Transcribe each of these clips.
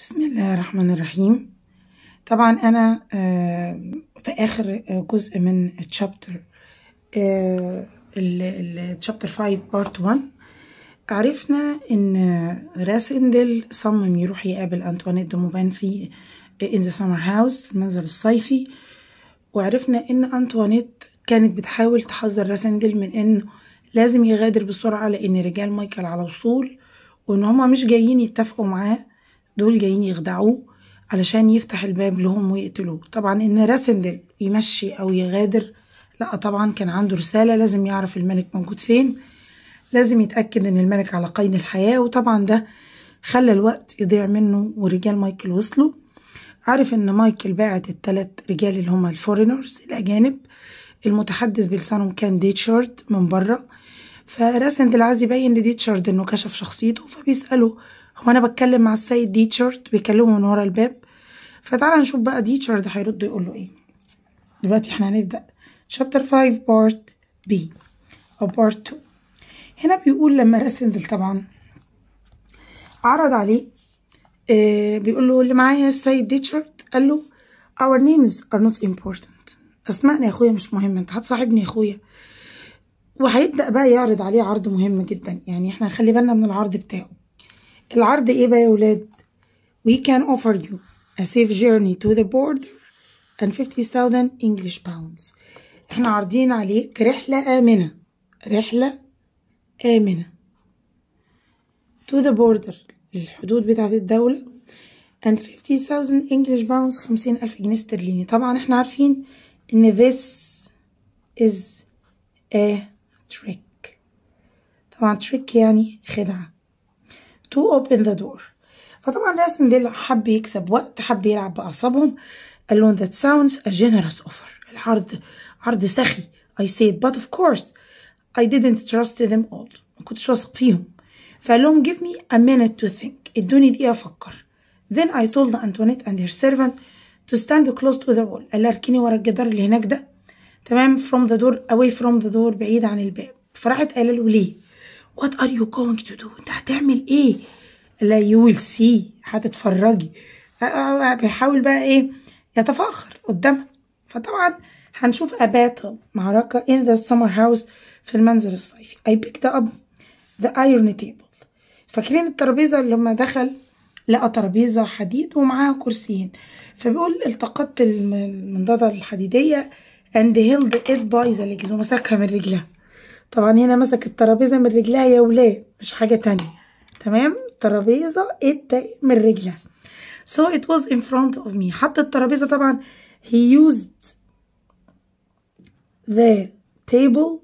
بسم الله الرحمن الرحيم طبعا انا آه، في اخر آه، جزء من الشابتر الشابتر 5 بارت 1 عرفنا ان راسندل صمم يروح يقابل انطوانيت دوموبان في ان ذا سمر هاوس في المنزل الصيفي وعرفنا ان انطوانيت كانت بتحاول تحذر راسندل من انه لازم يغادر بسرعة لان رجال مايكل على وصول وان هما مش جايين يتفقوا معاه دول جايين يخدعوه علشان يفتح الباب لهم ويقتلوه طبعا ان راسندل يمشي او يغادر لا طبعا كان عنده رسالة لازم يعرف الملك موجود فين لازم يتأكد ان الملك على قيد الحياة وطبعا ده خلى الوقت يضيع منه ورجال مايكل وصلوا عارف ان مايكل باعت التلات رجال اللي هما الفورينرز الاجانب المتحدث بلسانهم كان ديتشارد من بره فراسندل عايز يبين لديتشارد انه كشف شخصيته فبيسأله هو انا بتكلم مع السيد ديتشارد بيكلمه من ورا الباب فتعالى نشوف بقى ديتشارد هيرد يقول له ايه دلوقتي احنا هنبدأ شابتر 5 بارت بي او بارت 2 هنا بيقول لما راسندل طبعا عرض عليه آه بيقول له اللي معايا السيد ديتشارد قال له our names are not important اسمائنا يا اخويا مش مهمه انت هتصاحبني يا اخويا وهيبدأ بقى يعرض عليه عرض مهم جدا يعني احنا نخلي بالنا من العرض بتاعه العرض ايه بقى يا ولاد we can offer you a safe journey to the border and 50,000 English pounds احنا عارضين عليك رحلة آمنة رحلة آمنة to the border للحدود بتاعة الدولة and 50,000 English pounds 50 ألف جنيه استرليني طبعا احنا عارفين ان this is a trick طبعا trick يعني خدعة to open the door فطبعا راسندل حب يكسب وقت حب يلعب بأعصابهم قال لهم that sounds a generous offer العرض عرض سخي I said but of course I didn't trust them all ما كنتش واثق فيهم فقال لهم give me a minute to think ادوني دقيقة أفكر then I told Antoinette and her servant to stand close to the wall قال لها اركني ورا الجدار اللي هناك ده تمام from the door away from the door بعيد عن الباب فراحت قايله له ليه what are you going to do انت هتعمل ايه لا you will see هتتفرجي بيحاول بقى ايه يتفاخر قدامها فطبعا هنشوف a battle معركة in the summer house في المنزل الصيفي I picked up the iron table فاكرين الترابيزة اللي لما دخل لقى ترابيزة حديد ومعاها كرسيين فبيقول التقطت المنضدة الحديدية and held it by the legs ومسكها من رجلها طبعا هنا مسك الترابيزة من رجلها يا ولاد مش حاجة تانية تمام ترابيزة من رجلها so it was in front of me حط الترابيزة طبعا he used the table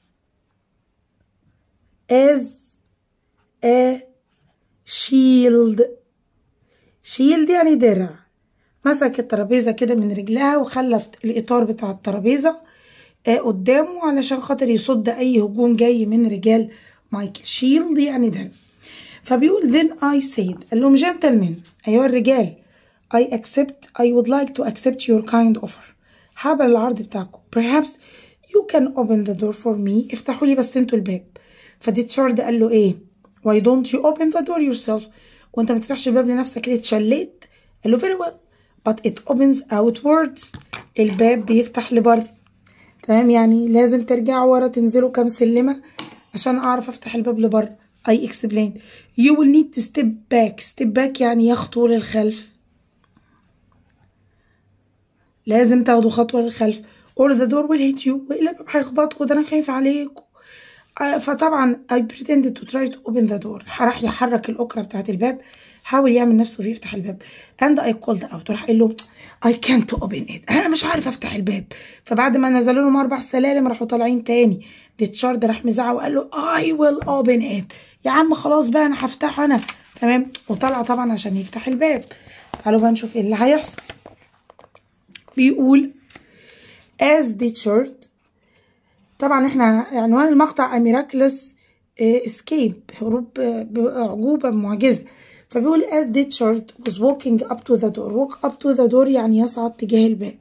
as a shield shield يعني درع مسك الترابيزة كده من رجلها وخلت الإطار بتاع الترابيزة قدامه علشان خاطر يصد أي هجوم جاي من رجال مايكل شيلد يعني درع فبيقول then I said قال لهم جنتلمان أيها الرجال I accept I would like to accept your kind offer هقبل العرض بتاعكم perhaps you can open the door for me افتحوا لي بس انتوا الباب فديتشارد قال له ايه why don't you open the door yourself وانت ما تفتحش الباب لنفسك ليه اتشليت قال له very well but it opens outwards الباب بيفتح لبره تمام يعني لازم ترجعوا ورا تنزلوا كام سلمة عشان اعرف افتح الباب لبره I explained you will need to step back step back يعني يخطو للخلف لازم تاخدوا خطوة للخلف or the door will hit you وإلا الباب هيخبطكوا ده أنا خايف عليكم فطبعا I pretended to try to open the door راح يحرك الأكرة بتاعت الباب حاول يعمل نفسه بيفتح الباب and I called out راح قال له I can't open it أنا مش عارف أفتح الباب فبعد ما نزلوا لهم أربع سلالم راحوا طالعين تاني ديتشارد راح مزعق وقال له I will open it يا عم خلاص بقى أنا هفتحه أنا تمام وطلع طبعا عشان يفتح الباب تعالوا بقى نشوف إيه اللي هيحصل بيقول as Dechard طبعا احنا عنوان المقطع a miraculous escape هروب بأعجوبة بمعجزة فبيقول as Dechard was walking up to the door walk up to the door يعني يصعد تجاه الباب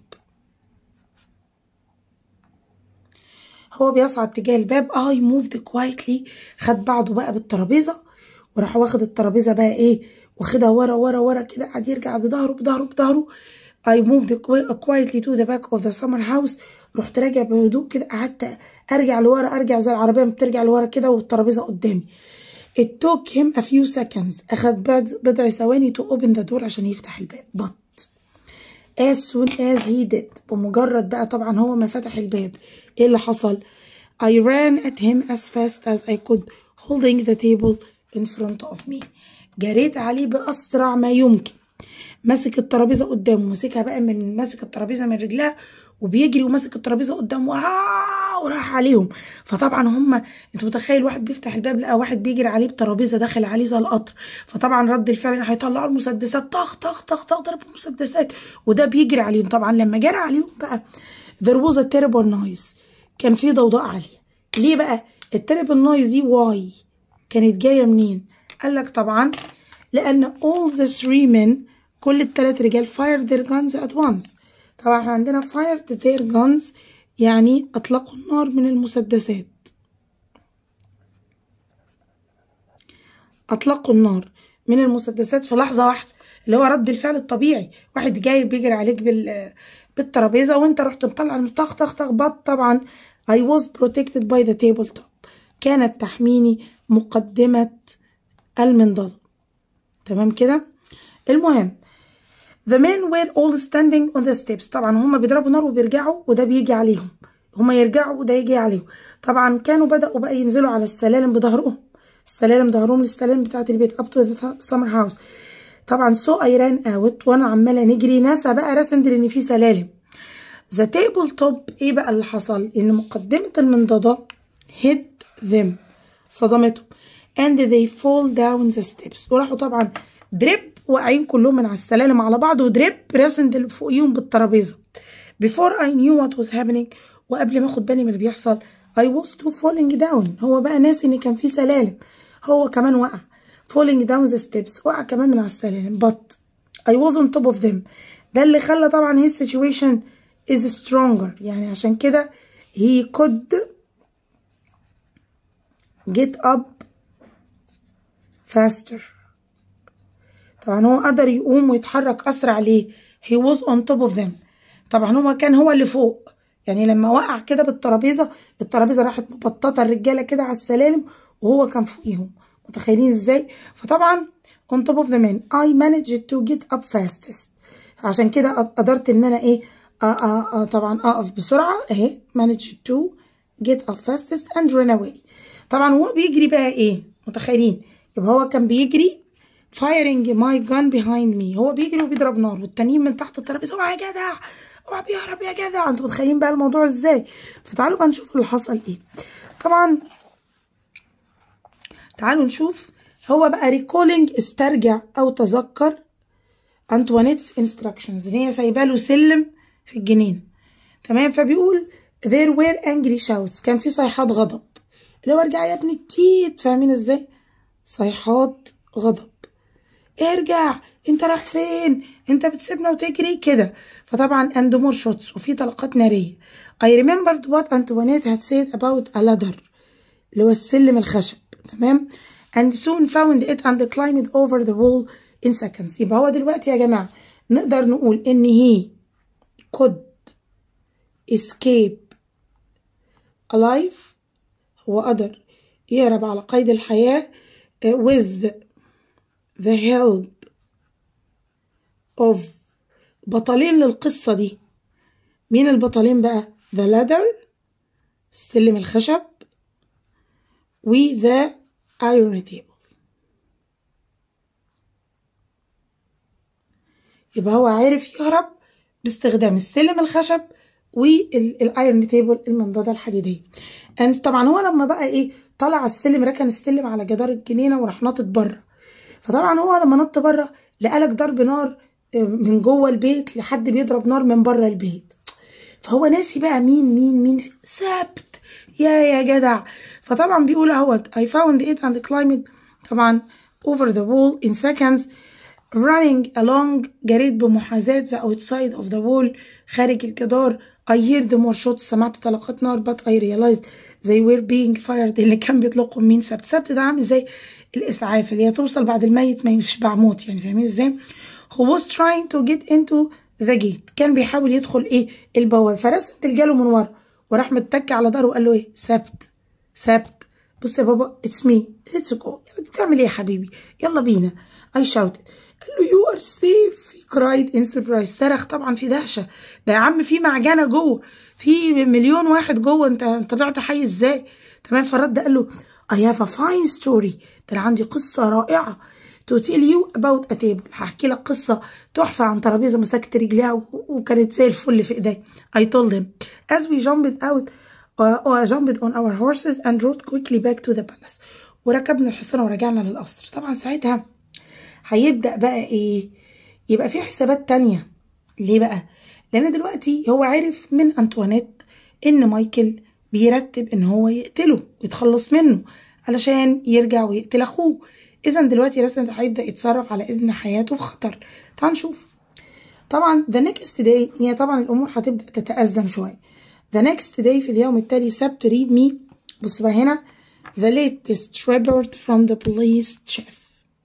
هو بيصعد تجاه الباب I moved quietly خد بعضه بقى بالترابيزة وراح واخد الترابيزة بقى ايه واخدها ورا ورا ورا كده قاعد يرجع بظهره بظهره بظهره I moved quietly to the back of the summer house رحت راجع بهدوء كده قعدت ارجع لورا ارجع زي العربيه بترجع لورا كده والترابيزه قدامي It took him a few seconds أخد بضع ثواني to open the door عشان يفتح الباب but as soon as he did بمجرد بقى طبعا هو ما فتح الباب ايه اللي حصل I ran at him as fast as I could holding the table in front of me جريت عليه بأسرع ما يمكن ماسك الترابيزة قدامه ماسكها بقى من ماسك الترابيزة من رجلها وبيجري وماسك الترابيزة قدامه آه وراح عليهم فطبعا هم انت متخيل واحد بيفتح الباب لقى واحد بيجري عليه بترابيزة داخل عليه زي القطر فطبعا رد الفعل هيطلعوا المسدسات طخ طخ طخ طخ ضرب المسدسات وده بيجري عليهم طبعا لما جرى عليهم بقى there was a terrible noise كان في ضوضاء عالية ليه بقى التربل نويز دي واي كانت جاية منين قال لك طبعا لأن all the three men كل التلات رجال fired their guns at once طبعا احنا عندنا fired their guns يعني أطلقوا النار من المسدسات أطلقوا النار من المسدسات في لحظة واحدة اللي هو رد الفعل الطبيعي واحد جاي بيجري عليك بال بالترابيزة وانت رحت مطلع طخ طخ طخ بط طبعا I was protected by the tabletop كانت تحميني مقدمة المنضدة تمام كده المهم The men were all standing on the steps طبعا هما بيضربوا نار وبيرجعوا وده بيجي عليهم هما يرجعوا وده يجي عليهم طبعا كانوا بدأوا بقى ينزلوا على السلالم بظهرهم السلالم ظهرهم للسلالم بتاعة البيت up to the summer house طبعا سو اي ران اوت وانا عماله نجري ناسا بقى رسم ان في سلالم ذا تيبل توب ايه بقى اللي حصل ان مقدمه المنضده hit them صدمتهم and they fall down the steps وراحوا طبعا دريب واقعين كلهم من على السلالم على بعض ودريب راسند اللي فوقيهم بالترابيزه before I knew what was happening وقبل ما اخد بالي من اللي بيحصل I was too falling down هو بقى ناسي ان كان في سلالم هو كمان وقع falling down the steps وقع كمان من على السلالم but I was on top of them ده اللي خلى طبعا his situation is stronger يعني عشان كده he could get up faster طبعا هو قدر يقوم ويتحرك أسرع ليه he was on top of them طبعا هو كان هو اللي فوق يعني لما وقع كده بالترابيزة الترابيزة راحت مبططة الرجالة كده على السلالم وهو كان فوقيهم متخيلين ازاي فطبعا on top of the men I managed to get up fastest عشان كده قدرت ان انا ايه آآ آآ طبعا اقف بسرعة اهي managed to get up fastest and run away طبعا هو بيجري بقى ايه متخيلين يبقى هو كان بيجري firing my gun behind me هو بيجري وبيضرب نار والتانيين من تحت الترابيزه اوعى يا جدع اوعى بيهرب يا جدع انتوا متخيلين بقى الموضوع ازاي فتعالوا بقى نشوف اللي حصل ايه طبعا تعالوا نشوف هو بقى ريكولينج استرجع او تذكر انطوانيتس انستراكشنز ان هي سايبه له سلم في الجنينه تمام فبيقول there were angry shouts كان في صيحات غضب اللي هو ارجع يا ابني التيت فاهمين ازاي صيحات غضب ارجع انت رايح فين انت بتسيبنا وتجري كده فطبعا and more shots وفي طلقات ناريه I remembered what Antoinette had said about a ladder اللي هو السلم الخشب تمام and soon found it and climbed over the wall in seconds يبقى هو دلوقتي يا جماعه نقدر نقول ان he could escape alive هو قدر يهرب على قيد الحياة with the help of بطلين للقصة دي مين البطلين بقى the ladder السلم الخشب و the iron table يبقى هو عارف يهرب باستخدام السلم الخشب والايرون تيبل المنضده الحديديه يعني طبعا هو لما بقى ايه طلع السلم ركن السلم على جدار الجنينه وراح ناطط بره فطبعا هو لما نط بره لقالك ضرب نار من جوه البيت لحد بيضرب نار من بره البيت فهو ناسي بقى مين مين مين ثابت يا يا جدع فطبعا بيقول اهوت I found it and climbed طبعا over the wall in seconds running along جريت بمحاذاة the outside of the wall خارج الجدار I heard more shots سمعت طلقات نار but I realized they were being fired اللي كان بيطلقهم مين سبت سبت ده عامل زي الاسعاف اللي هي توصل بعد الميت ما يشبع موت يعني فاهمين ازاي هو was trying to get into the gate كان بيحاول يدخل ايه البوابه فرسم جاله من ورا وراح متك على ظهره وقال له ايه سبت سبت بص يا بابا اتس مي ليتس جو بتعمل ايه يا حبيبي يلا بينا اي شاوت قال له يو ار سيف he cried in surprise صرخ طبعا في دهشه ده يا عم في معجنه جوه في مليون واحد جوه انت انت طلعت حي ازاي تمام فرد قال له I have a fine story ده انا عندي قصه رائعه to tell you about a table هحكي لك قصة تحفة عن ترابيزة مسكت رجليها وكانت زي الفل في ايدي I told him as we jumped out uh, jumped on our horses and rode quickly back to the palace وركبنا الحصان ورجعنا للقصر طبعا ساعتها هيبدأ بقى ايه يبقى في حسابات تانية ليه بقى لان دلوقتي هو عرف من انطوانيت ان مايكل بيرتب ان هو يقتله ويتخلص منه علشان يرجع ويقتل اخوه اذا دلوقتي رسند هيبدا يتصرف على اذن حياته في خطر تعال نشوف طبعا the next day هي طبعا الامور هتبدا تتازم شويه the next day في اليوم التالي سبت read me بص بقى هنا the latest report from the police chief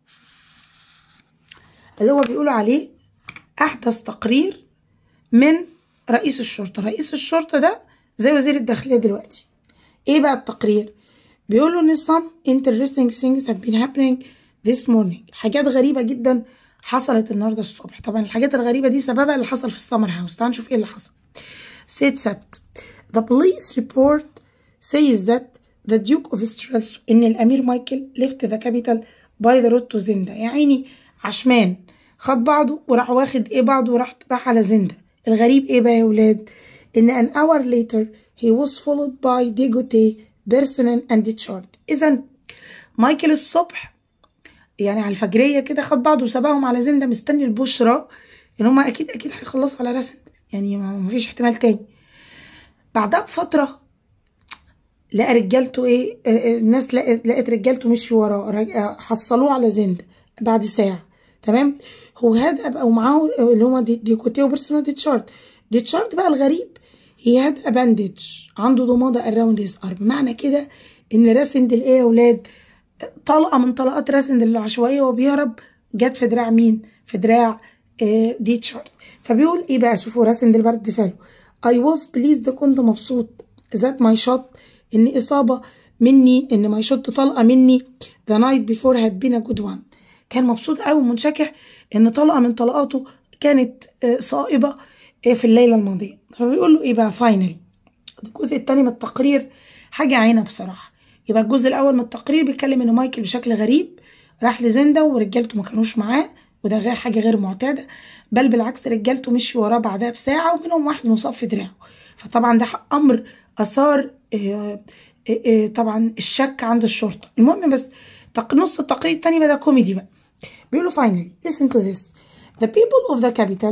اللي هو بيقولوا عليه احدث تقرير من رئيس الشرطه رئيس الشرطه ده زي وزير الداخليه دلوقتي ايه بقى التقرير بيقولوا ان some interesting things have been happening this morning حاجات غريبة جدا حصلت النهاردة الصبح طبعا الحاجات الغريبة دي سببها اللي حصل في السمر هاوس تعال نشوف ايه اللي حصل said سبت the police report says that the duke of Strelso ان الامير مايكل left the capital by the road to زندا يا عيني عشمان خد بعضه وراح واخد ايه بعضه وراح راح على زندا الغريب ايه بقى يا ولاد ان an hour later he was followed by Degote بيرسونال اند تشارت اذا مايكل الصبح يعني على الفجريه كده خد بعضه وسابهم على زنده مستني البشرى ان هما اكيد اكيد هيخلصوا على رسند يعني ما فيش احتمال تاني بعدها بفتره لقى رجالته ايه الناس لقت لقت رجالته مشوا وراه حصلوه على زنده بعد ساعه تمام هو هاد ابقى ومعاه اللي هما دي, دي كوتيه وبيرسونال دي تشارت دي تشارت بقى الغريب هي هاد اباندج عنده ضمادة اراوند هيز ارم معنى كده ان راسندل ايه يا ولاد طلقه من طلقات راسندل العشوائيه وبيهرب جت في دراع مين في دراع آه دي تشارت فبيقول ايه بقى شوفوا راسندل برد فعله اي واز بليزد كنت مبسوط ذات ماي شوت ان اصابه مني ان ماي شوت طلقه مني ذا نايت بيفور هاد بين جود وان كان مبسوط قوي ومنشكح ان طلقه من طلقاته كانت آه صائبه آه في الليله الماضيه فبيقول له ايه بقى فاينلي الجزء التاني من التقرير حاجة عينة بصراحة يبقى الجزء الأول من التقرير بيتكلم إن مايكل بشكل غريب راح لزندا ورجالته ما كانوش معاه وده غير حاجة غير معتادة بل بالعكس رجالته مشي وراه بعدها بساعة ومنهم واحد مصاب في دراعه فطبعا ده أمر أثار اه اه طبعا الشك عند الشرطة المهم بس نص التقرير التاني بقى كوميدي بقى بيقولوا finally listen to this the people of the capital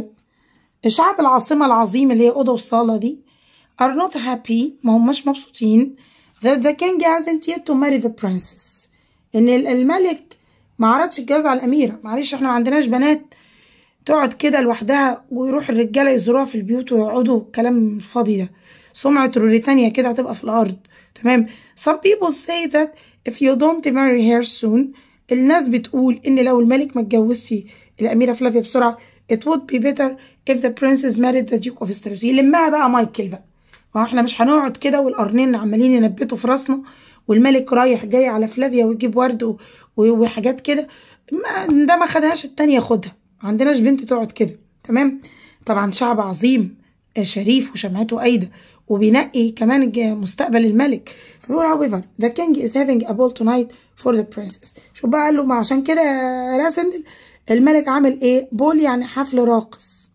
شعب العاصمة العظيمة اللي هي أوضة والصالة دي are not happy ما هماش مبسوطين that the king hasn't yet to marry the princess ان الملك ما عرضش الجواز على الاميره معلش احنا ما عندناش بنات تقعد كده لوحدها ويروح الرجاله يزوروها في البيوت ويقعدوا كلام فاضي ده سمعه روريتانيا كده هتبقى في الارض تمام some people say that if you don't marry her soon الناس بتقول ان لو الملك ما اتجوزش الاميره فلافيا بسرعه it would be better if the princess married the duke of Strelso يلمها بقى مايكل بقى ما احنا مش هنقعد كده والقرنين عمالين ينبتوا في راسنا والملك رايح جاي على فلافيا ويجيب ورد وحاجات كده ده ما خدهاش التانية ياخدها ما عندناش بنت تقعد كده تمام طبعا شعب عظيم شريف وشمعته قايدة وبينقي كمان مستقبل الملك فبيقول however the king is having a ball tonight for the princess شوف بقى قال له ما عشان كده راسندل الملك عامل ايه بول يعني حفل راقص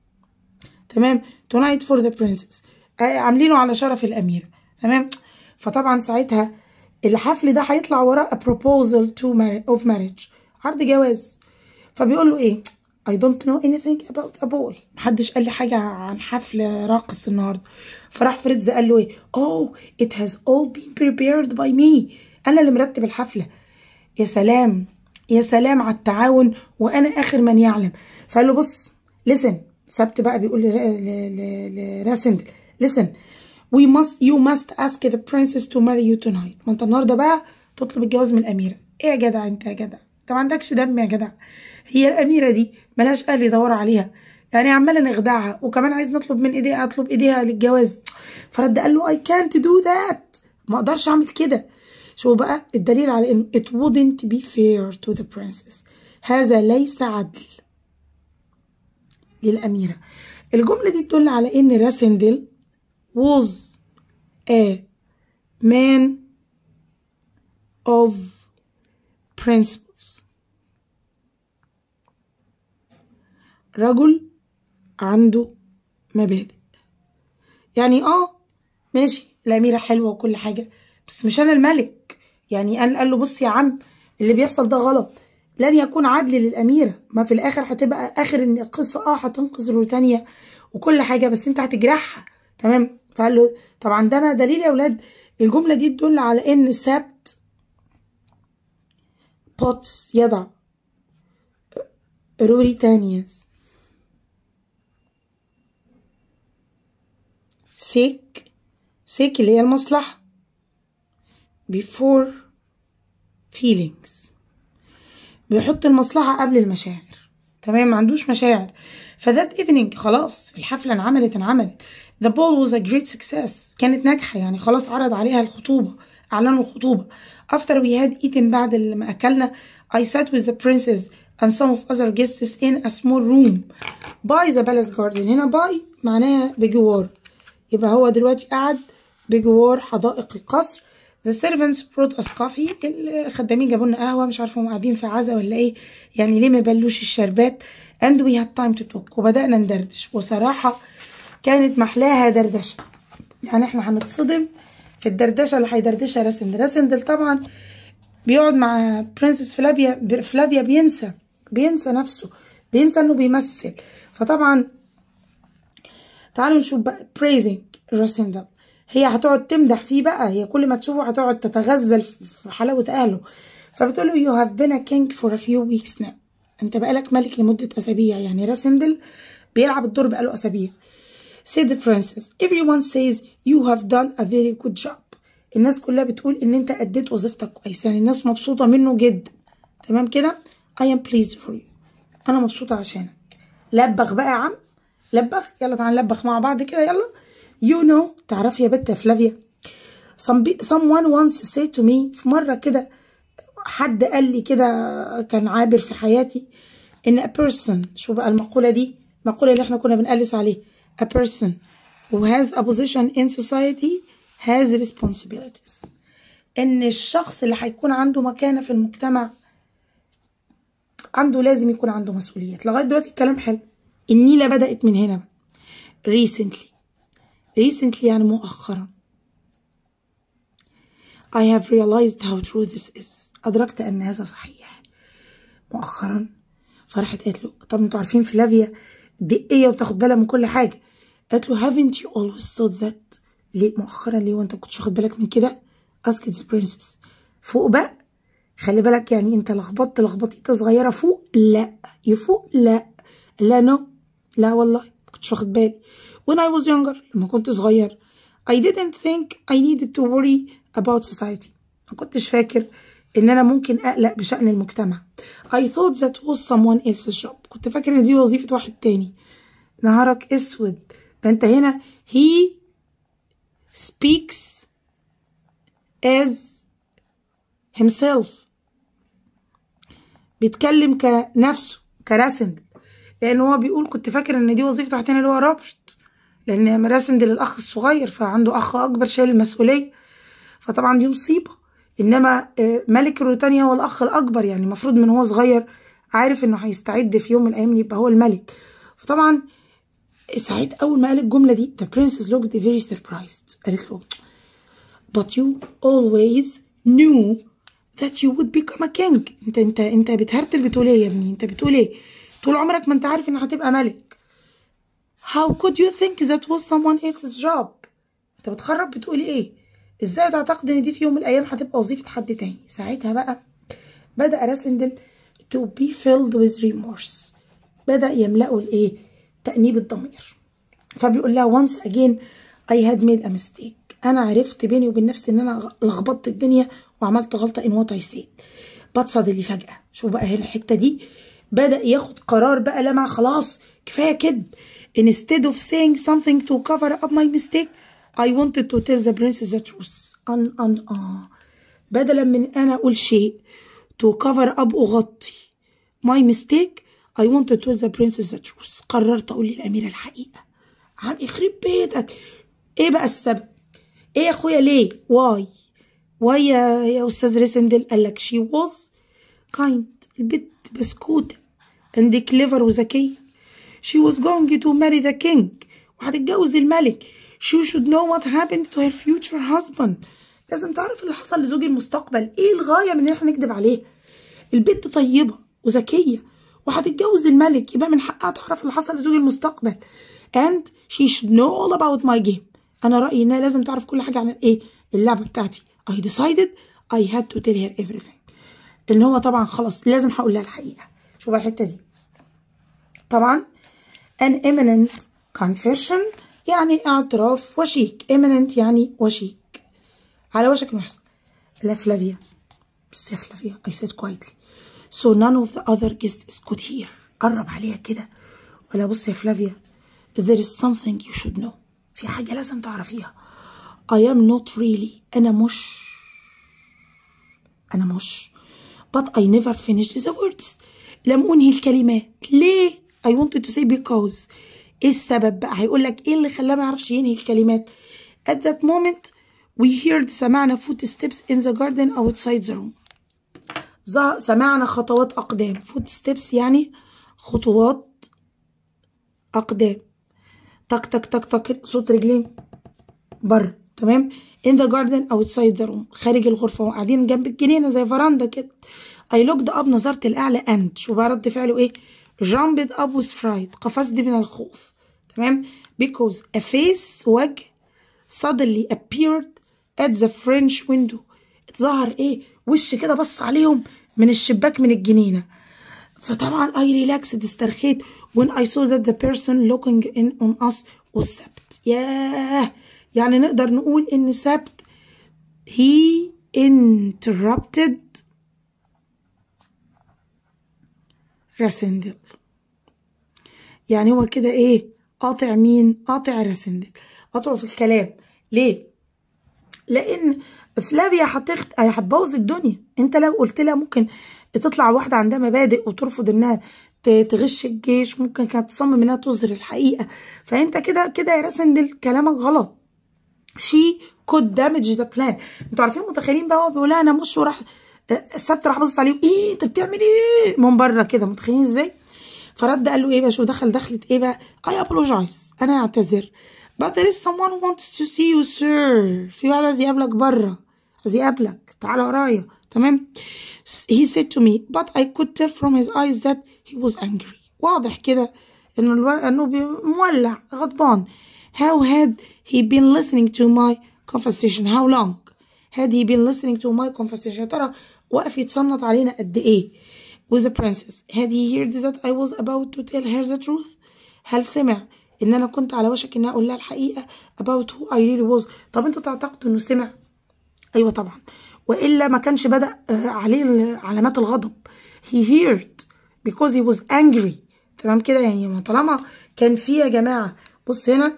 تمام tonight for the princess عاملينه على شرف الأميرة تمام فطبعا ساعتها الحفل ده هيطلع وراه a proposal to marry, of marriage عرض جواز فبيقول له ايه I don't know anything about a ball محدش قال لي حاجة عن حفل راقص النهاردة فراح فريدز قال له ايه oh it has all been prepared by me أنا اللي مرتب الحفلة يا سلام يا سلام على التعاون وأنا آخر من يعلم فقال له بص listen سبت بقى بيقول لراسندل listen we must you must ask the princess to marry you tonight ما انت النهارده بقى تطلب الجواز من الاميره ايه يا جدع انت يا جدع انت ما عندكش دم يا جدع هي الاميره دي ملهاش اهل يدوروا عليها يعني عماله نخدعها وكمان عايز نطلب من ايديها اطلب ايديها للجواز فرد قال له I can't do that ما اقدرش اعمل كده شو بقى الدليل على انه it wouldn't be fair to the princess هذا ليس عدل للأميرة الجملة دي تدل على إن راسندل was a man of principles رجل عنده مبادئ يعني اه ماشي الأميرة حلوة وكل حاجة بس مش أنا الملك يعني قال قال له بص يا عم اللي بيحصل ده غلط لن يكون عدل للأميرة ما في الآخر هتبقى آخر إن القصة اه هتنقذ روتانيا وكل حاجة بس أنت هتجرحها تمام فقال له طبعا ده ما دليل يا أولاد الجملة دي تدل على إن سبت بوتس يضع روريتانياز سيك سيك اللي هي المصلحة before feelings بيحط المصلحة قبل المشاعر تمام ما عندوش مشاعر فذات ايفنينج خلاص الحفلة انعملت انعملت The ball was a great success كانت ناجحة يعني خلاص عرض عليها الخطوبة أعلنوا الخطوبة After we had eaten بعد ما أكلنا I sat with the princess and some of other guests in a small room by the palace garden هنا by معناها بجوار يبقى هو دلوقتي قاعد بجوار حدائق القصر The servants brought us coffee الخدامين جابوا لنا قهوة مش عارفة هم قاعدين في عزا ولا ايه يعني ليه ما بلوش الشربات and we had time to talk وبدأنا ندردش وصراحة كانت محلاها دردشة يعني احنا هنتصدم في الدردشة اللي هيدردشها راسندل راسندل طبعا بيقعد مع برنسس فلافيا فلافيا بينسى بينسى نفسه بينسى انه بيمثل فطبعا تعالوا نشوف بقى praising راسندل هي هتقعد تمدح فيه بقى هي كل ما تشوفه هتقعد تتغزل في حلاوة أهله فبتقول له you have been a king for a few weeks now انت بقالك ملك لمدة أسابيع يعني راسندل بيلعب الدور بقاله أسابيع said the princess everyone says you have done a very good job الناس كلها بتقول ان انت اديت وظيفتك كويس يعني الناس مبسوطة منه جدا تمام كده I am pleased for you انا مبسوطة عشانك لبخ بقى يا عم لبخ يلا تعالى نلبخ مع بعض كده يلا you know تعرفي يا بنت يا فلافيا Some someone once said to me في مرة كده حد قال لي كده كان عابر في حياتي ان a person شو بقى المقولة دي المقولة اللي احنا كنا بنقلس عليه a person who has a position in society has responsibilities ان الشخص اللي هيكون عنده مكانة في المجتمع عنده لازم يكون عنده مسؤوليات لغاية دلوقتي الكلام حلو النيلة بدأت من هنا بقى recently recently يعني مؤخرا I have realized how true this is أدركت أن هذا صحيح مؤخرا فراحت قالت له طب انتوا عارفين فلافيا دقية وتاخد بالها من كل حاجة قالت له haven't you always thought that ليه مؤخرا ليه وانت كنتش واخد بالك من كده asked the princess فوق بقى خلي بالك يعني انت لخبطت لخبطيطه صغيره فوق لا يفوق لا لا نو لا والله كنتش واخد بالي when I was younger لما كنت صغير I didn't think I needed to worry about society ما كنتش فاكر ان انا ممكن اقلق بشأن المجتمع I thought that was someone else's job كنت فاكر ان دي وظيفة واحد تاني نهارك اسود ده انت هنا he speaks as himself بيتكلم كنفسه كراسندل لان هو بيقول كنت فاكر ان دي وظيفه واحد تاني اللي هو روبرت لان راسندل الاخ الصغير فعنده اخ اكبر شايل المسؤوليه فطبعا دي مصيبه انما ملك روتانيا هو الاخ الاكبر يعني المفروض من هو صغير عارف انه هيستعد في يوم من الايام يبقى هو الملك فطبعا ساعات اول ما قال الجمله دي the princess looked very surprised قالت له but you always knew that you would become a king انت انت انت بتهرتل بتقول ايه يا ابني انت بتقول ايه طول عمرك ما انت عارف ان هتبقى ملك how could you think that was someone else's job انت بتخرب بتقولي ايه ازاي تعتقد ان دي في يوم من الايام هتبقى وظيفه حد تاني ساعتها بقى بدا راسندل to be filled with remorse بدا يملأه الايه تأنيب الضمير فبيقول لها once again I had made a mistake أنا عرفت بيني وبين نفسي إن أنا لخبطت الدنيا وعملت غلطة in what I said but suddenly فجأة شوف بقى هنا الحتة دي بدأ ياخد قرار بقى لمع خلاص كفاية كده instead of saying something to cover up my mistake I wanted to tell the princess the truth أن أن آه بدلا من أنا أقول شيء to cover up أغطي my mistake I wanted to tell the princess the truth قررت أقول للأميرة الحقيقة عم يخرب بيتك إيه بقى السبب إيه يا أخويا ليه واي واي يا, يا أستاذ ريسندل قال لك she was kind البت بسكوتة and clever وذكية she was going to marry the king وهتتجوز الملك she should know what happened to her future husband لازم تعرف اللي حصل لزوج المستقبل ايه الغاية من ان احنا نكذب عليه البنت طيبة وذكية وهتتجوز الملك يبقى من حقها تعرف اللي حصل لزوج المستقبل and she should know all about my game انا رأيي انها لازم تعرف كل حاجة عن ايه اللعبة بتاعتي I decided I had to tell her everything ان هو طبعا خلاص لازم هقول لها الحقيقة شوف بقى الحتة دي طبعا an imminent confession يعني اعتراف وشيك imminent يعني وشيك على وشك انه يحصل لا فلافيا بس يا فلافيا I said quietly so none of the other guests could hear قرب عليها كده ولا بص يا فلافيا there is something you should know في حاجة لازم تعرفيها I am not really أنا مش أنا مش but I never finished the words لم أنهي الكلمات ليه I wanted to say because ايه السبب بقى هيقول لك ايه اللي خلاه ما يعرفش ينهي الكلمات at that moment we heard سمعنا footsteps in the garden outside the room سمعنا خطوات أقدام footsteps يعني خطوات أقدام تك تك تك تك صوت رجلين بره تمام in the garden outside the room خارج الغرفة وقاعدين جنب الجنينة زي فراندا كده I looked up نظرت الأعلى and شو بقى رد فعله إيه jumped up with fright قفزت من الخوف تمام because a face وجه suddenly appeared at the French window ظهر ايه وش كده بص عليهم من الشباك من الجنينة فطبعا I relaxed استرخيت when I saw that the person looking in on us was سبت ياه يعني نقدر نقول ان سبت he interrupted راسندل يعني هو كده ايه قاطع مين قاطع راسندل قاطعه في الكلام ليه لان فلافيا هتخت هتبوظ الدنيا انت لو قلت لها ممكن تطلع واحده عندها مبادئ وترفض انها تغش الجيش ممكن كانت تصمم انها تظهر الحقيقه فانت كده كده يا راسندل كلامك غلط شي كود دامج ذا بلان انتوا عارفين متخيلين بقى هو بيقول انا مش وراح السبت راح بص عليه ايه انت بتعمل ايه من بره كده متخيلين ازاي فرد قال له ايه بقى شو دخل دخلت ايه بقى I apologize انا اعتذر but there is someone who wants to see you sir في واحد عايز يقابلك بره عايز يقابلك تعالى ورايا تمام he said to me but I could tell from his eyes that he was angry واضح كده انه الو... انه مولع غضبان how had he been listening to my conversation how long had he been listening to my conversation يا ترى وقف يتصنت علينا قد ايه with the princess had he heard that I was about to tell her the truth هل سمع ان انا كنت على وشك ان اقول لها الحقيقه about who I really was طب انتوا تعتقدوا انه سمع ايوه طبعا والا ما كانش بدا عليه علامات الغضب he heard because he was angry تمام كده يعني طالما كان في يا جماعه بص هنا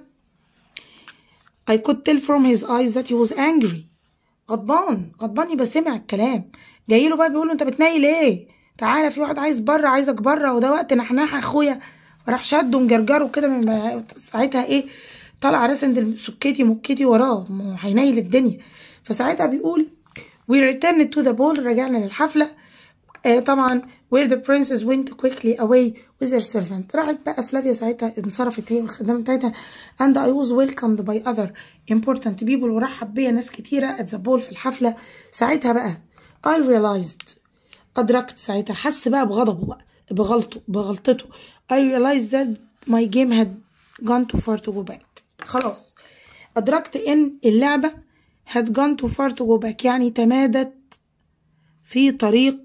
I could tell from his eyes that he was angry غضبان غضبان يبقى سمع الكلام جاي له بقى بيقول له انت بتنيل ايه تعالى في واحد عايز بره عايزك بره وده وقت نحناح اخويا راح شده مجرجره كده من ساعتها ايه طلع راسند سكتي مكتي وراه هينيل الدنيا فساعتها بيقول we returned to the ball رجعنا للحفله آه طبعا where the princess went quickly away with her servant راحت بقى فلافيا ساعتها انصرفت هي والخدامه بتاعتها and I was welcomed by other important people ورحب بيا ناس كتيره at the ball في الحفله ساعتها بقى I realized أدركت ساعتها حس بقى بغضبه بقى بغلطه بغلطته I realized that my game had gone too far to go back خلاص أدركت إن اللعبة had gone too far to go back يعني تمادت في طريق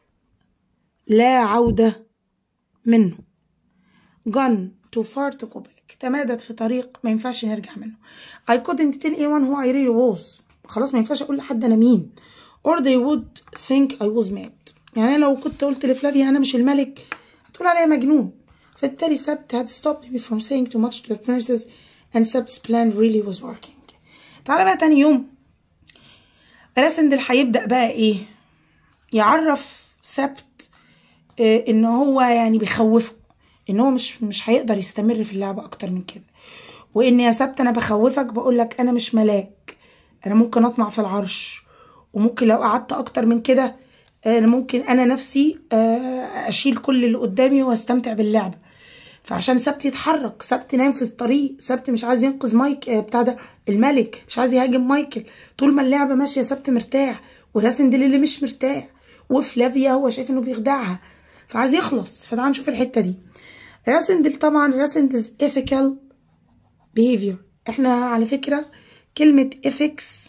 لا عودة منه gone too far to go back تمادت في طريق ما ينفعش نرجع منه I couldn't tell anyone who I really was خلاص ما ينفعش أقول لحد أنا مين or they would think I was mad يعني انا لو كنت قلت لفلافيا انا مش الملك هتقول عليا مجنون فبالتالي سبت had stopped me from saying too much to the princess and Sabt's plan really was working تعالى بقى تاني يوم راسندل هيبدأ بقى ايه يعرف سبت آه ان هو يعني بيخوفه ان هو مش مش هيقدر يستمر في اللعبة اكتر من كده وان يا سبت انا بخوفك بقول لك انا مش ملاك انا ممكن اطمع في العرش وممكن لو قعدت اكتر من كده انا ممكن انا نفسي اشيل كل اللي قدامي واستمتع باللعبه فعشان سبت يتحرك سبت نايم في الطريق سبت مش عايز ينقذ مايك بتاع ده الملك مش عايز يهاجم مايكل طول ما اللعبه ماشيه سبت مرتاح وراسندل اللي مش مرتاح وفلافيا هو شايف انه بيخدعها فعايز يخلص فتعال نشوف الحته دي راسندل طبعا راسندل's ethical behavior احنا على فكره كلمه ethics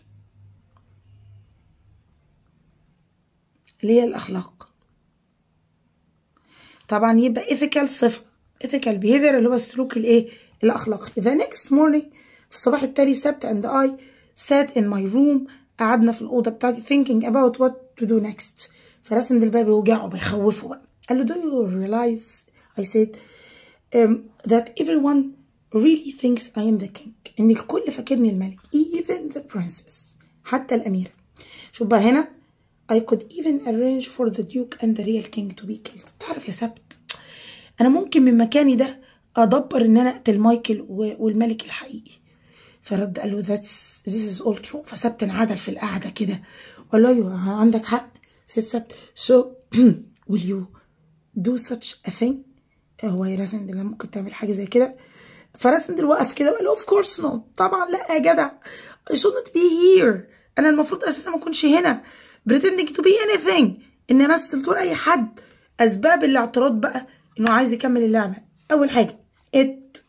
اللي هي الأخلاق طبعا يبقى ethical صفة ethical behavior اللي هو السلوك الايه الأخلاقي the next morning في الصباح التالي سبت and I sat in my room قعدنا في الأوضة بتاعتي thinking about what to do next فرسم الباب بيوجعه بيخوفه بقى قال له do you realize I said um, that everyone really thinks I am the king إن الكل فاكرني الملك even the princess حتى الأميرة شوف بقى هنا I could even arrange for the duke and the real king to be killed تعرف يا سبت أنا ممكن من مكاني ده أدبر إن أنا أقتل مايكل والملك الحقيقي فرد قال له that's this is all true فسبت انعدل في القعدة كده وقال له أيوه عندك حق ست سبت so will you do such a thing هو يا راسندل ممكن تعمل حاجة زي كده فراسندل وقف كده وقال له of course not طبعا لا يا جدع I shouldn't be here أنا المفروض أساسا ما أكونش هنا pretending to be anything ان امثل دور اي حد اسباب الاعتراض بقى انه عايز يكمل اللعبه اول حاجه it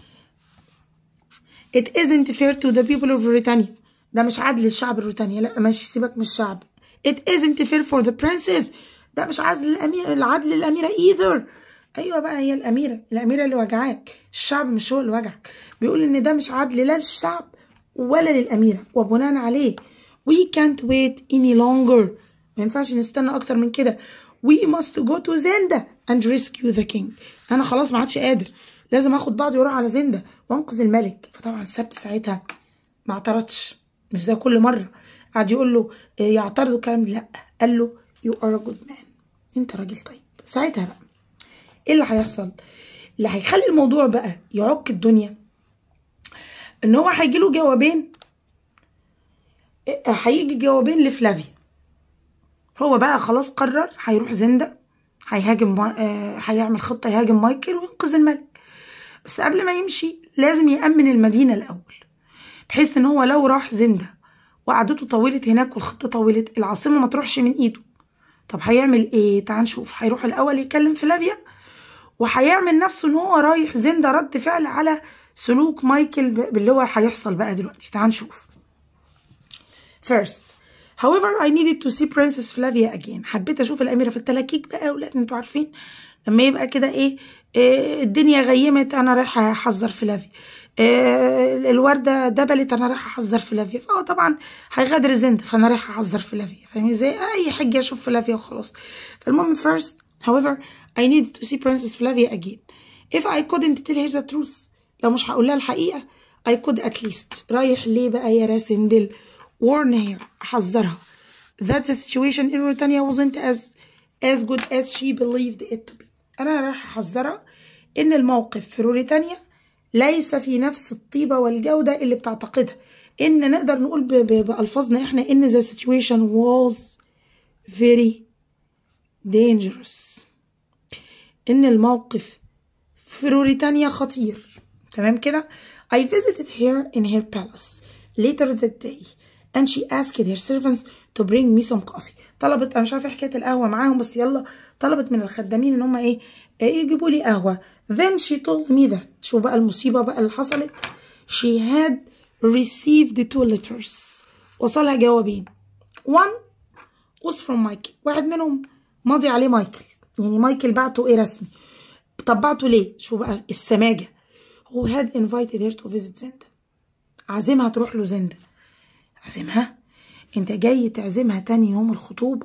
it isn't fair to the people of Britannia ده مش عدل للشعب البريطاني لا ماشي سيبك من الشعب it isn't fair for the princess ده مش عدل للأميرة العدل للأميرة either أيوة بقى هي الأميرة الأميرة اللي وجعاك الشعب مش هو اللي وجعك بيقول إن ده مش عدل لا للشعب ولا للأميرة وبناء عليه we can't wait any longer ما ينفعش نستنى أكتر من كده we must go to زندا and rescue the king أنا خلاص ما عادش قادر لازم اخد بعضي واروح على زندا وانقذ الملك فطبعا السبت ساعتها ما اعترضش مش زي كل مره قعد يقول له إيه يعترض الكلام لا قال له يو ار جود مان انت راجل طيب ساعتها بقى ايه اللي هيحصل اللي هيخلي الموضوع بقى يعك الدنيا ان هو هيجي له جوابين هيجي جوابين لفلافيا هو بقى خلاص قرر هيروح زندا هيهاجم آه هيعمل خطه يهاجم مايكل وينقذ الملك بس قبل ما يمشي لازم يأمن المدينة الأول بحيث إن هو لو راح زندا وقعدته طولت هناك والخطة طولت العاصمة ما تروحش من إيده طب هيعمل إيه؟ تعال نشوف هيروح الأول يكلم فلافيا وهيعمل نفسه إن هو رايح زندا رد فعل على سلوك مايكل باللي هو هيحصل بقى دلوقتي تعال نشوف First However I needed to see Princess Flavia again حبيت أشوف الأميرة في التلاكيك بقى أولاد أنتوا عارفين لما يبقى كده إيه إيه الدنيا غيمت انا رايحه احذر فلافيا إيه الورده دبلت انا رايحه احذر فلافيا فهو طبعا هيغادر زندا فانا رايحه احذر فلافيا فاهمين ازاي اي حاجه اشوف فلافيا وخلاص فالمهم first however I needed to see Princess Flavia again if I couldn't tell her the truth لو مش هقول لها الحقيقه I could at least رايح ليه بقى يا راسندل warn her احذرها that the situation in Mauritania wasn't as as good as she believed it to be انا راح احذرها ان الموقف في روريتانيا ليس في نفس الطيبه والجوده اللي بتعتقدها ان نقدر نقول بالفاظنا احنا ان the situation was very dangerous ان الموقف في روريتانيا خطير تمام كده I visited her in her palace later that day and she asked her servants to bring me some coffee طلبت انا مش عارفه حكايه القهوه معاهم بس يلا طلبت من الخدامين ان هم ايه, إيه يجيبوا لي قهوه then she told me that شو بقى المصيبه بقى اللي حصلت she had received two letters وصلها جوابين one was from Michael واحد منهم ماضي عليه مايكل يعني مايكل بعته ايه رسمي طب بعته ليه شو بقى السماجه who had invited her to visit زندا عازمها تروح له زندا عازمها انت جاي تعزمها تاني يوم الخطوبة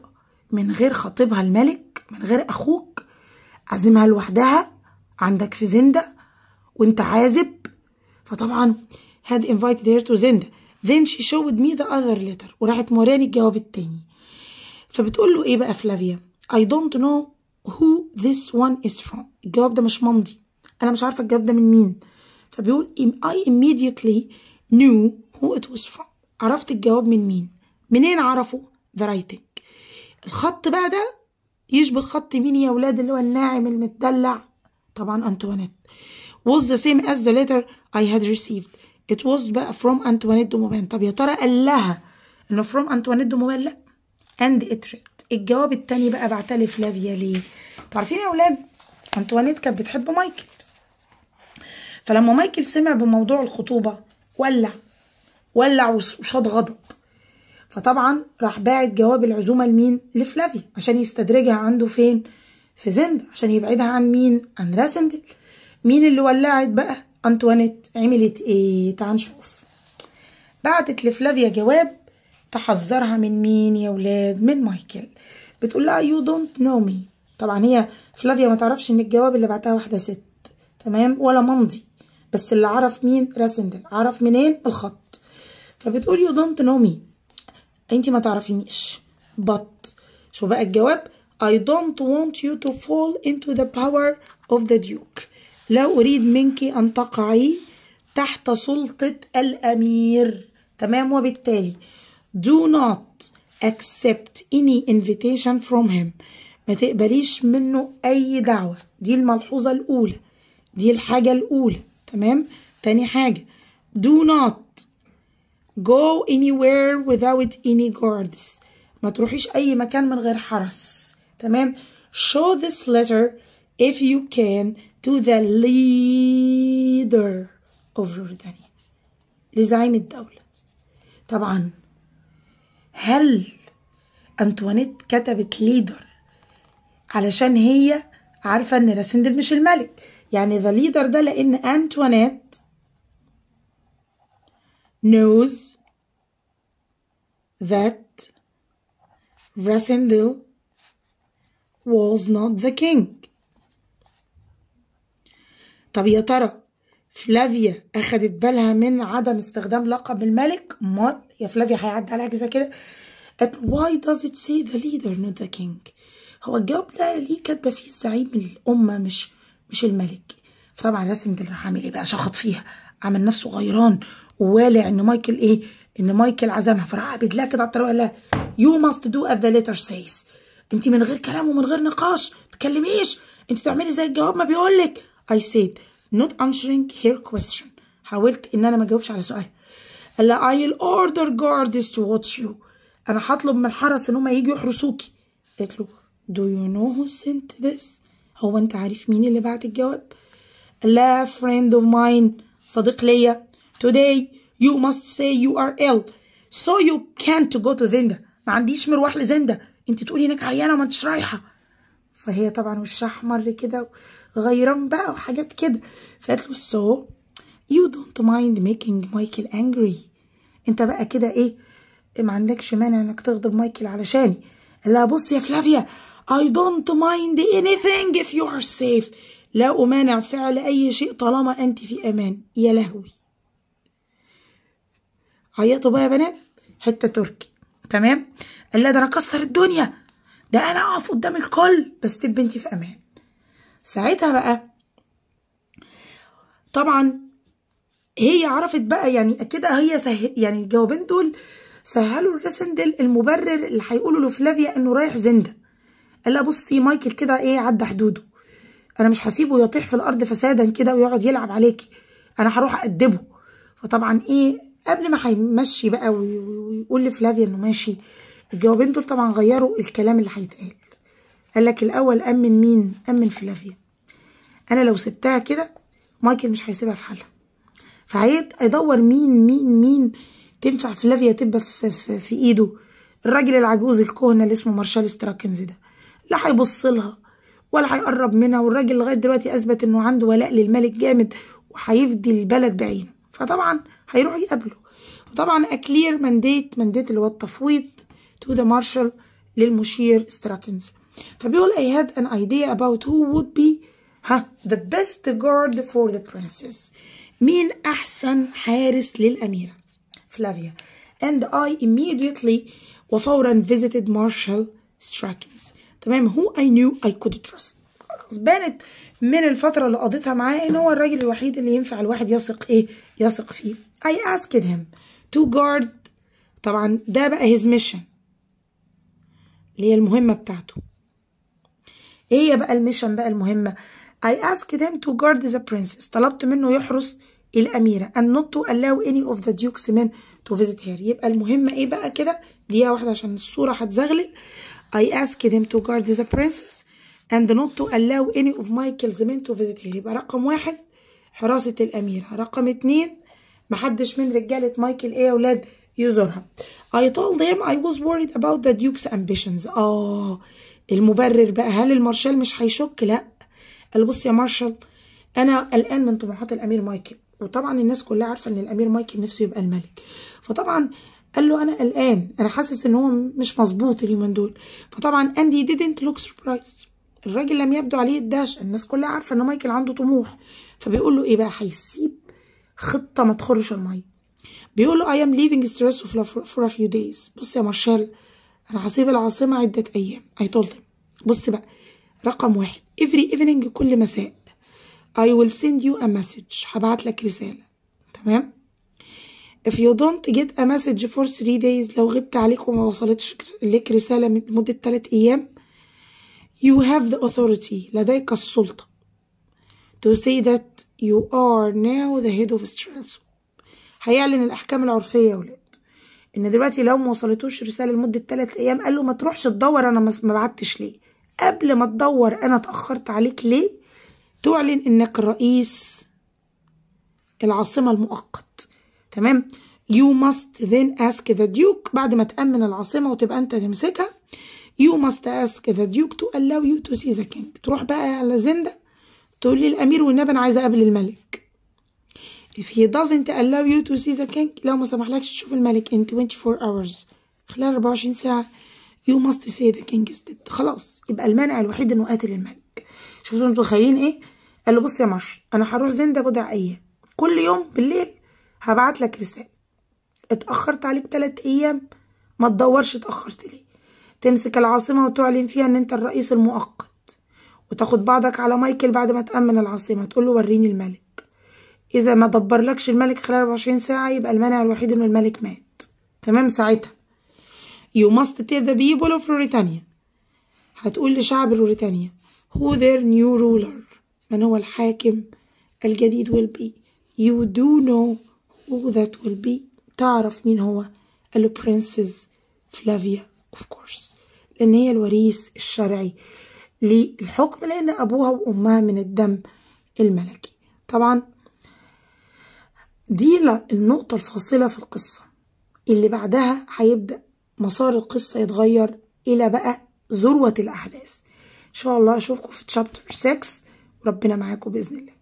من غير خطيبها الملك من غير اخوك عازمها لوحدها عندك في زنده وانت عازب فطبعا had invited her to زنده then she showed me the other letter وراحت موراني الجواب التاني فبتقول له ايه بقى فلافيا I don't know who this one is from الجواب ده مش ممضي انا مش عارفه الجواب ده من مين فبيقول I immediately knew who it was from عرفت الجواب من مين منين عرفوا the writing الخط بقى ده يشبه خط مين يا ولاد اللي هو الناعم المتدلع طبعا أنطوانيت was the same as the letter I had received it was بقى from أنطوانيت دوموبان طب يا ترى قال لها إنه from أنطوانيت دوموبان لأ and it read الجواب التاني بقى بعتها لفلافيا ليه؟ تعرفين يا ولاد أنطوانيت كانت بتحب مايكل فلما مايكل سمع بموضوع الخطوبة ولع ولع وشاط غضب فطبعا راح باعت جواب العزومة لمين؟ لفلافيا عشان يستدرجها عنده فين؟ في زند عشان يبعدها عن مين؟ عن راسندل مين اللي ولعت بقى؟ أنطوانيت عملت إيه؟ تعال نشوف بعتت لفلافيا جواب تحذرها من مين يا ولاد؟ من مايكل بتقول لها you don't know me طبعا هي فلافيا ما تعرفش ان الجواب اللي بعتها واحدة ست تمام ولا ممضي بس اللي عرف مين راسندل عرف منين الخط فبتقول you don't know me انت ما تعرفينيش but شو بقى الجواب I don't want you to fall into the power of the duke لا أريد منك أن تقعي تحت سلطة الأمير تمام وبالتالي do not accept any invitation from him ما تقبليش منه أي دعوة دي الملحوظة الأولى دي الحاجة الأولى تمام تاني حاجة do not go anywhere without any guards ما تروحيش أي مكان من غير حرس تمام show this letter if you can to the leader of Jordania لزعيم الدولة طبعا هل أنطوانيت كتبت ليدر علشان هي عارفة إن راسندل مش الملك يعني ذا ليدر ده لأن أنطوانيت knows that Rasendil was not the king طب يا ترى فلافيا أخدت بالها من عدم استخدام لقب الملك امال يا فلافيا هيعدي عليها كده كده why does it say the leader not the king هو الجواب ده ليه كاتبه فيه زعيم الامه مش مش الملك فطبعا راسندل راح عامل ايه بقى شخط فيها عمل نفسه غيران ووالع ان مايكل ايه ان مايكل عزمها فراح عابد لها كده على الطريقه قال لها يو ماست دو as the letter says انت من غير كلام ومن غير نقاش ما تكلميش انت تعملي زي الجواب ما بيقول لك I said not answering her question حاولت ان انا ما اجاوبش على سؤال قال لها I'll order guards to watch you انا هطلب من الحرس ان هم يجوا يحرسوكي قالت له do you know who sent this هو انت عارف مين اللي بعت الجواب لا friend of mine صديق ليا today you must say you are ill so you can't go to زندا ما عنديش مروح لزندا انت تقولي انك عيانه وما انتش رايحه فهي طبعا وشها احمر كده غيران بقى وحاجات كده فقالت له so you don't mind making مايكل angry انت بقى كده ايه ما عندكش مانع انك تغضب مايكل علشاني قال لها بص يا فلافيا I don't mind anything if you are safe لا أمانع فعل أي شيء طالما أنت في أمان يا لهوي عيطوا بقى يا بنات حتة تركي تمام قال لها ده أنا كسر الدنيا ده أنا أقف قدام الكل بس تبقى أنت في أمان ساعتها بقى طبعا هي عرفت بقى يعني كده هي سه... يعني الجوابين دول سهلوا الرسندل المبرر اللي هيقولوا له فلافيا انه رايح زنده قال لها بصي مايكل كده ايه عدى حدوده انا مش هسيبه يطيح في الارض فسادا كده ويقعد يلعب عليكي انا هروح ادبه فطبعا ايه قبل ما هيمشي بقى ويقول لفلافيا انه ماشي الجوابين دول طبعا غيروا الكلام اللي هيتقال قال لك الاول امن مين امن فلافيا انا لو سبتها كده مايكل مش هيسيبها في حالها فهيدور مين مين مين تنفع فلافيا تبقى في, في, في ايده الراجل العجوز الكهنه اللي اسمه مارشال ستراكنز ده لا هيبص لها ولا هيقرب منها والراجل لغايه دلوقتي اثبت انه عنده ولاء للملك جامد وهيفدي البلد بعينه فطبعا هيروح يقابله وطبعا اكلير مانديت مانديت اللي هو التفويض تو ذا مارشال للمشير ستراكنز فبيقول I had an idea about who would be ها the best guard for the princess مين أحسن حارس للأميرة فلافيا and I immediately وفورا visited Marshal Strakins تمام who I knew I could trust خلاص بانت من الفترة اللي قضيتها معاه ان هو الراجل الوحيد اللي ينفع الواحد يثق ايه يثق فيه I asked him to guard طبعا ده بقى his mission اللي هي المهمة بتاعته ايه هي بقى الميشن بقى المهمة I asked him to guard the princess طلبت منه يحرس الأميرة and not to allow any of the duke's men to visit her يبقى المهمة ايه بقى كده دقيقة واحدة عشان الصورة هتزغلل I asked him to guard the princess and not to allow any of Michael's men to visit her يبقى رقم واحد حراسة الأميرة رقم اتنين محدش من رجالة مايكل ايه يا ولاد يزورها I told him I was worried about the duke's ambitions آه المبرر بقى هل المارشال مش هيشك لا قال بص يا مارشال أنا قلقان من طموحات الأمير مايكل وطبعا الناس كلها عارفة إن الأمير مايكل نفسه يبقى الملك فطبعا قال له أنا قلقان أنا حاسس إن هو مش مظبوط اليومين دول فطبعا أندي didn't look surprised الراجل لم يبدو عليه الدهشة الناس كلها عارفة إن مايكل عنده طموح فبيقول له إيه بقى هيسيب خطة ما تخرش المية بيقول له I am leaving stress for a few days بص يا مارشال أنا هسيب العاصمة عدة أيام I told him بص بقى رقم واحد every evening كل مساء I will send you a message هبعت لك رسالة تمام if you don't get a message for three days لو غبت عليك وما وصلتش لك رسالة من مدة تلات أيام you have the authority لديك السلطة to say that you are now the head of Strelso هيعلن الأحكام العرفية يا ولاد إن دلوقتي لو ما وصلتوش رسالة لمدة تلات أيام قال له ما تروحش تدور أنا ما بعتش ليه قبل ما تدور أنا اتأخرت عليك ليه تعلن إنك رئيس العاصمة المؤقت تمام you must then ask the duke بعد ما تأمن العاصمة وتبقى أنت تمسكها you must ask the duke to allow you to see the king تروح بقى على زندة تقول لي الأمير والنبي أنا عايزة أقابل الملك if he doesn't allow you to see the king لو ما سمحلكش تشوف الملك in 24 hours خلال 24 ساعة you must say the king is dead خلاص يبقى المانع الوحيد انه قاتل الملك شوفوا انتوا متخيلين ايه قال له بص يا مش انا هروح زنده بضع ايام كل يوم بالليل هبعت لك رسالة اتأخرت عليك تلات ايام ما تدورش اتأخرت ليه تمسك العاصمة وتعلن فيها ان انت الرئيس المؤقت وتاخد بعضك على مايكل بعد ما تأمن العاصمة تقول له وريني الملك إذا ما دبرلكش الملك خلال 24 ساعة يبقى المانع الوحيد إنه الملك مات تمام ساعتها You must tell the people of Mauritania هتقول لشعب موريتانيا who their new ruler من هو الحاكم الجديد will be you do know who that will be تعرف مين هو قال له Princess Flavia of course لأن هي الوريث الشرعي للحكم لأن أبوها وأمها من الدم الملكي طبعا دي النقطة الفاصلة في القصة اللي بعدها هيبدأ مسار القصة يتغير إلى بقى ذروة الأحداث إن شاء الله أشوفكم في تشابتر 6 وربنا معاكم بإذن الله